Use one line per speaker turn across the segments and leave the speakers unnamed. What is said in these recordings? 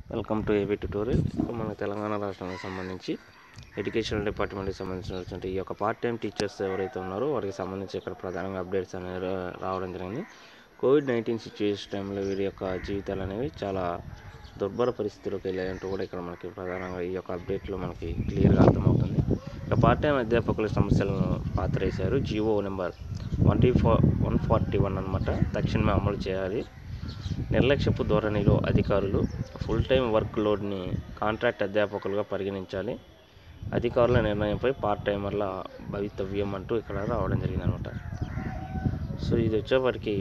welcome to AB tutorial మన తెలంగాణ రాష్ట్రానికి సంబంధించి ఎడ్యుకేషన్ డిపార్ట్మెంట్కి సంబంధించినటువంటి ఈ యొక్క పార్ట్ టైం టీచర్స్ ఎవరైతే ఉన్నారో వారికి సంబంధించి ఇక్కడ ప్రధానంగా అప్డేట్స్ అనేవి రా- రావడం జరిగింది కోవిడ్ నైన్టీన్ సిచ్యువేషన్ టైంలో వీరి యొక్క జీవితాలు అనేవి చాలా దుర్భర పరిస్థితుల్లోకి వెళ్ళాయంటూ కూడా ఇక్కడ మనకి ప్రధానంగా ఈ యొక్క అప్డేట్లో మనకి క్లియర్గా అర్థమవుతుంది ఇక పార్ట్ టైం అధ్యాపకుల సమస్యలను పాతరేశారు GO number one four one forty one అనమాట తక్షణమే అమలు చేయాలి నిర్లక్ష్యపు ధోరణిలో అధికారులు ఫుల్ టైం వర్క్ లోడ్ని కాంట్రాక్ట్ అధ్యాపకులుగా పరిగణించాలి అధికారుల నిర్ణయంపై పార్ట్ టైమర్ల భవితవ్యం అంటూ ఇక్కడ రావడం జరిగిందనమాట సో ఇది వచ్చేప్పటికి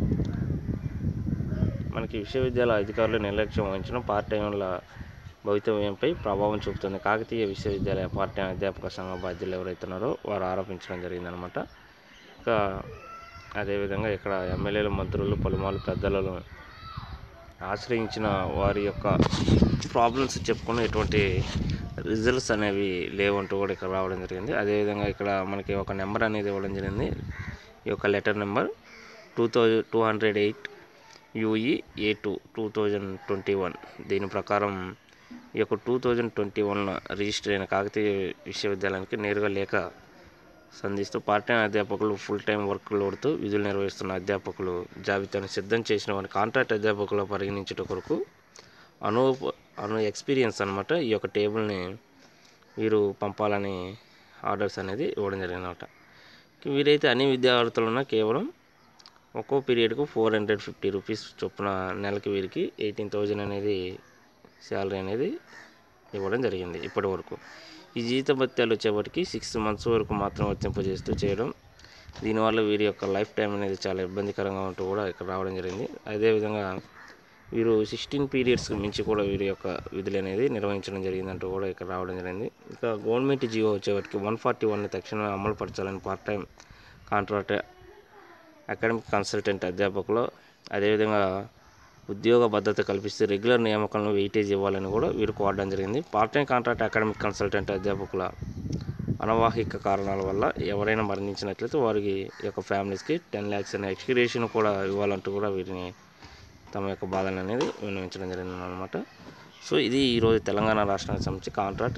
మనకి విశ్వవిద్యాలయ అధికారులు నిర్లక్ష్యం వహించిన పార్ట్ టైంల భవితవ్యంపై ప్రభావం చూపుతుంది కాకతీయ విశ్వవిద్యాలయ పార్ట్ టైం అధ్యాపక సంఘ బాధ్యులు ఎవరైతే ఉన్నారో వారు ఆరోపించడం జరిగిందనమాట ఇంకా అదేవిధంగా ఇక్కడ ఎమ్మెల్యేలు మంత్రులు పలుమార్లు పెద్దలను ఆశ్రయించిన వారి యొక్క ప్రాబ్లమ్స్ చెప్పుకుని ఎటువంటి రిజల్ట్స్ అనేవి లేవంటూ కూడా ఇక్కడ రావడం జరిగింది అదేవిధంగా ఇక్కడ మనకి ఒక నెంబర్ అనేది ఇవ్వడం జరిగింది ఈ యొక్క letter number two thousand two hundred eight UE A two two thousand twenty one దీని ప్రకారం ఈ యొక్క two thousand twenty one register అయిన కాకతీయ విశ్వవిద్యాలయానికి నేరుగా లేఖ సంధిస్తూ పార్ట్ టైం అధ్యాపకులు ఫుల్ టైం వర్క్ లోడ్తో విధులు నిర్వహిస్తున్న అధ్యాపకులు జాబితాను సిద్ధం చేసిన వారిని కాంట్రాక్ట్ అధ్యాపకులు పరిగణించుట కొరకు అను అను ఎక్స్పీరియన్స్ అనమాట ఈ యొక్క టేబుల్ని వీరు పంపాలని ఆర్డర్స్ అనేది ఇవ్వడం జరిగిందన్నమాట వీరైతే అన్ని విద్యార్థులున్న కేవలం ఒక్కో పీరియడ్కు ఫోర్ హండ్రెడ్ ఫిఫ్టీ రూపీస్ చొప్పున నెలకి వీరికి ఎయిటీన్ థౌజండ్ అనేది శాలరీ అనేది ఇవ్వడం జరిగింది ఇప్పటి వరకు ఈ జీత భత్యాలు వచ్చేప్పటికి సిక్స్ మంత్స్ వరకు మాత్రం వర్తింపజేస్తూ చేయడం దీనివల్ల వీరి యొక్క లైఫ్ టైం అనేది చాలా ఇబ్బందికరంగా ఉంటూ కూడా ఇక్కడ రావడం జరిగింది అదేవిధంగా వీరు సిక్స్టీన్ పీరియడ్స్ మించి కూడా వీరి యొక్క విధులు అనేది నిర్వహించడం జరిగిందంటూ కూడా ఇక్కడ రావడం జరిగింది ఇంకా గవర్నమెంట్ జీవో వచ్చేవాటికి వన్ ఫార్టీ వన్ తక్షణమే అమలు పరచాలని part time contract academic consultant అధ్యాపకులు అదేవిధంగా ఉద్యోగ భద్రత కల్పిస్తే రెగ్యులర్ నియామకాలను వెయిటేజ్ ఇవ్వాలని కూడా వీరు కోరడం జరిగింది part time contract academic consultant అధ్యాపకుల అనవాహిక కారణాల వల్ల ఎవరైనా మరణించినట్లయితే వారికి ఈ యొక్క ఫ్యామిలీస్కి టెన్ ల్యాక్స్ అనే ఎక్స్క్రియేషన్ కూడా ఇవ్వాలంటూ కూడా వీరిని తమ యొక్క బాధలు అనేది విన్నవించడం జరిగింది అనమాట సో ఇది ఈరోజు తెలంగాణ రాష్ట్రానికి సంబంధించి కాంట్రాక్ట్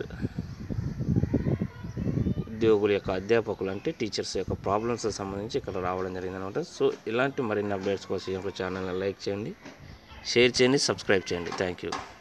ఉద్యోగుల యొక్క అధ్యాపకులు అంటే టీచర్స్ యొక్క ప్రాబ్లమ్స్ సంబంధించి ఇక్కడ రావడం జరిగింది అనమాట సో ఇలాంటి మరిన్ని అప్డేట్స్ కోసం ఛానల్ని లైక్ చేయండి షేర్ చేయండి సబ్స్క్రైబ్ చేయండి థ్యాంక్ యూ